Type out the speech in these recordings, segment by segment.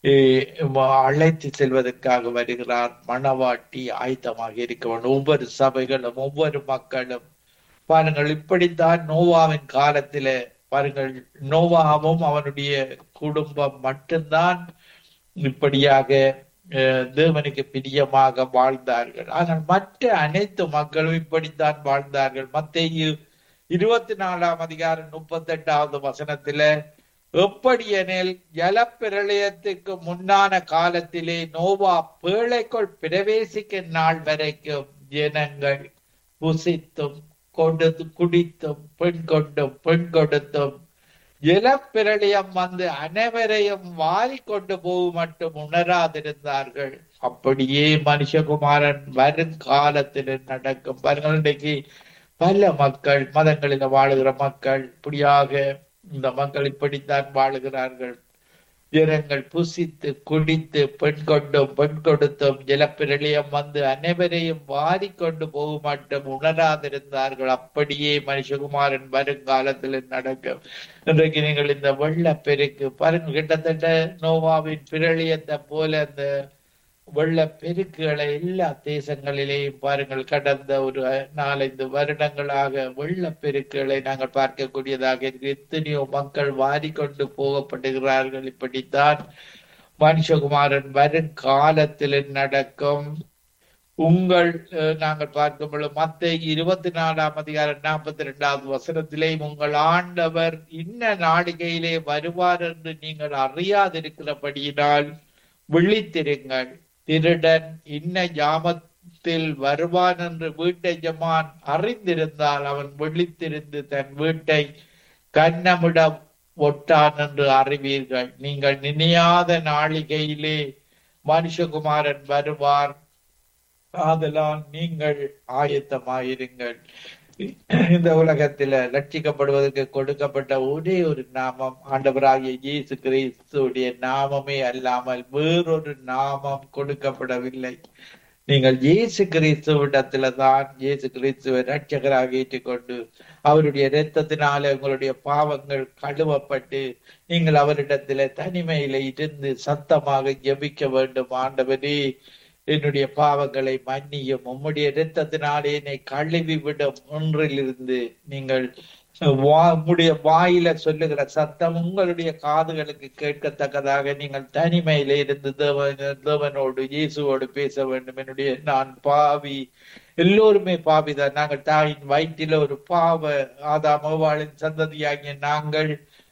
eh, அழைத்து செல்வதற்காக வருகிறார் மணவாட்டி ஆயத்தமாக இருக்க வேண்டும் ஒவ்வொரு சபைகளும் ஒவ்வொரு மக்களும் பாருங்கள் இப்படித்தான் நோவாவின் காலத்தில பாருங்கள் நோவாவும் அவனுடைய குடும்பம் மட்டும்தான் இப்படியாக அஹ், தேவனுக்கு பிரியமாக வாழ்ந்தார்கள் ஆனால் மற்ற அனைத்து மக்களும் இப்படித்தான் வாழ்ந்தார்கள் மத்தேயு இருபத்தி நாலாம் அதிகாரம் முப்பத்தி எட்டாவது வசனத்தில எப்படியெனில் ஜலப்பிரளயத்துக்கு முன்னான காலத்திலே நோவா பேழைக்குள் பிரவேசிக்கும் நாள் வரைக்கும் ஜனங்கள் புசித்தும் கொடுத்து குடித்தும் பெண் கொண்டும் பெண் கொடுத்தும் ஜலப்பிரளயம் வந்து அனைவரையும் வாரி கொண்டு போகும் மட்டும் உணராதிருந்தார்கள் அப்படியே மனுஷகுமாரன் வருங்காலத்தில் நடக்கும் பாருங்கள் இன்றைக்கு பல மக்கள் மதங்களில் வாழுகிற மக்கள் இப்படியாக இந்த மக்கள் இப்படித்தான் வாழுகிறார்கள் ஜனங்கள் புசித்து குடித்து பெண் கொண்டும் பெண் கொடுத்தும் ஜலப்பிரளயம் வந்து அனைவரையும் வாரி கொண்டு போக மாட்டோம் உணராதிருந்தார்கள் அப்படியே மனுஷகுமாரன் வருங்காலத்தில் நடக்கும் இன்றைக்கு நீங்கள் இந்த வெள்ளப்பெருக்கு பாருங்க கிட்டத்தட்ட நோவாவின் பிரளயத்தை போல அந்த வெள்ளப்பெருக்குகளை எல்லா தேசங்களிலேயும் பாருங்கள் கடந்த ஒரு நாலஞ்சு வருடங்களாக வெள்ளப்பெருக்குகளை நாங்கள் பார்க்கக்கூடியதாக இருக்கு எத்தனையோ மக்கள் வாரிக்கொண்டு போகப்படுகிறார்கள் இப்படித்தான் மனுஷகுமாரன் வரும் காலத்தில் நடக்கும் உங்கள் அஹ், நாங்கள் பார்க்கும் பொழுது மத்த இருபத்தி நாலாம் அதிகாரம் நாற்பத்தி ரெண்டாவது வசனத்திலே உங்கள் ஆண்டவர் இன்ன நாளிகையிலே வருவார் என்று நீங்கள் அறியாதிருக்கிறபடியினால் விழித்திருங்கள் திருடன் இன்ன ஜாமத்தில் வருவான் என்று வீட்டை ஜமான் அறிந்திருந்தால் அவன் விழித்திருந்து தன் வீட்டை கன்னமிடம் ஒட்டான் என்று அறிவீர்கள் நீங்கள் நினையாத நாளிகையிலே மனுஷகுமாரன் வருவார் ஆதலால் நீங்கள் ஆயத்தமாயிருங்கள் இந்த உலகத்தில ரட்சிக்கப்படுவதற்கு கொடுக்கப்பட்ட ஒரே ஒரு நாமம் ஆண்டவராகிய இயேசு கிறிஸ்துடைய நாமமே அல்லாமல் வேறொரு நாமம் கொடுக்கப்படவில்லை நீங்கள் இயேசு கிறிஸ்துவிடத்துல தான் இயேசு கிறிஸ்துவை ரட்சகராக ஏற்றுக்கொண்டு அவருடைய இரத்தத்தினால உங்களுடைய பாவங்கள் கழுவப்பட்டு நீங்கள் அவரிடத்துல தனிமையில இருந்து சத்தமாக ஜெபிக்க வேண்டும் ஆண்டவரே என்னுடைய பாவங்களை மன்னியும் உம்முடைய இரத்தத்தினாலே என்னை கழுவி விடும் ஒன்றிலிருந்து நீங்கள் வா- உம்முடைய வாயில சொல்லுகிற சத்தம் உங்களுடைய காதுகளுக்கு கேட்கத்தக்கதாக நீங்கள் தனிமையில இருந்து தேவன் தேவனோடு இயேசுவோடு பேச வேண்டும் என்னுடைய நான் பாவி எல்லோருமே பாவிதான் நாங்கள் தாயின் வயிற்றில ஒரு பாவ ஆதாமவாளின் சந்ததியாகிய நாங்கள்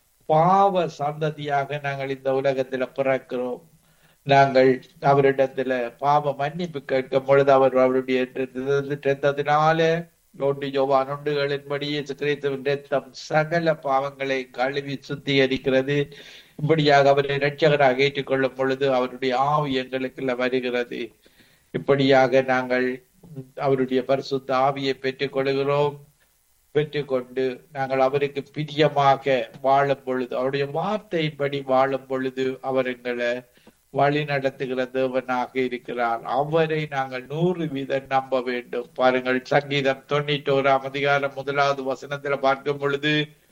பாவ சந்ததியாக நாங்கள் இந்த உலகத்துல பிறக்கிறோம் நாங்கள் அவரிடத்துல பாவ மன்னிப்பு கேட்கும் பொழுது அவர் அவருடைய ரத்தத்தினால ஒன்று யோவான் ஒன்றுகளின்படி இயேசு கிறிஸ்துவின் ரத்தம் சகல பாவங்களை கழுவி சுத்திகரிக்கிறது இப்படியாக அவரை இரட்சகராக ஏற்றுக்கொள்ளும் பொழுது அவருடைய ஆவி எங்களுக்குள்ள வருகிறது இப்படியாக நாங்கள் அவருடைய பரிசுத்த ஆவியை பெற்றுக் கொள்கிறோம் பெற்றுக்கொண்டு நாங்கள் அவருக்கு பிரியமாக வாழும் பொழுது அவருடைய வார்த்தையின்படி வாழும் பொழுது அவர் எங்களை வழி நடத்துகிற தேவனாக இருக்கிறார் அவரை நாங்கள் நூறு வீதம் நம்ப வேண்டும் பாருங்கள் சங்கீதம் தொண்ணூற்றி ஓராம் அதிகாரம் முதலாவது வசனத்துல பார்க்கும் பொழுது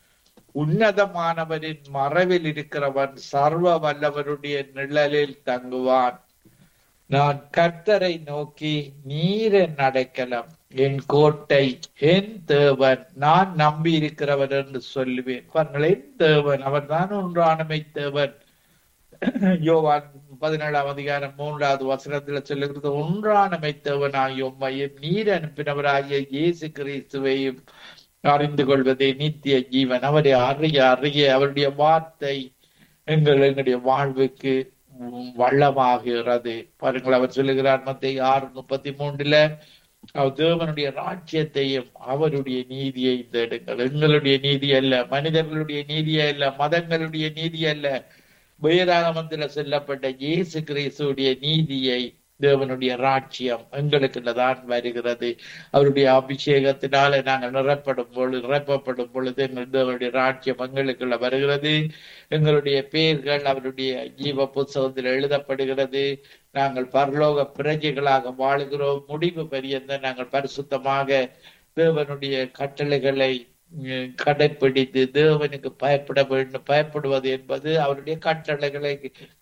உன்னதமானவரின் மறைவில் இருக்கிறவன் சர்வ வல்லவருடைய நிழலில் தங்குவான் நான் கர்த்தரை நோக்கி நீர் என் அடைக்கலம் என் கோட்டை என் தேவன் நான் நம்பி இருக்கிறவர் என்று சொல்லுவேன் பாருங்கள் என் தேவன் அவர் தான் ஒன்றானமை தேவன் யோவான் பதினேழாம் அதிகாரம் மூன்றாவது வசனத்துல சொல்லுகிறது ஒன்றானமை தேவனாகிய உம்மையும் நீர் அனுப்பினவராகிய இயேசு கிறிஸ்துவையும் அறிந்து கொள்வதே நித்திய ஜீவன் அவரை அறிய அறிய அவருடைய வார்த்தை எங்கள் எங்களுடைய வாழ்வுக்கு வள்ளமாகிறது பாருங்கள் அவர் சொல்லுகிறார் மத்திய ஆறு முப்பத்தி மூன்றுல அவர் தேவனுடைய ராஜ்யத்தையும் அவருடைய நீதியை தேடுங்கள் எங்களுடைய நீதி அல்ல மனிதர்களுடைய நீதி அல்ல மதங்களுடைய நீதி அல்ல வேதாகமத்துல சொல்லப்பட்ட இயேசு கிறிஸ்துடைய நீதியை தேவனுடைய ராட்சியம் எங்களுக்குள்ளதான் வருகிறது அவருடைய அபிஷேகத்தினால நாங்கள் நிரப்படும் பொழுது நிரப்பப்படும் பொழுது எங்கள் தேவனுடைய ராட்சியம் எங்களுக்குள்ள வருகிறது எங்களுடைய பெயர்கள் அவருடைய ஜீவ புத்தகத்தில் எழுதப்படுகிறது நாங்கள் பரலோக பிரஜைகளாக வாழுகிறோம் முடிவு பரியந்த நாங்கள் பரிசுத்தமாக தேவனுடைய கட்டளைகளை கடைப்பிடித்து தேவனுக்கு பயப்பட வேண்டும் பயப்படுவது என்பது அவருடைய கட்டளைகளை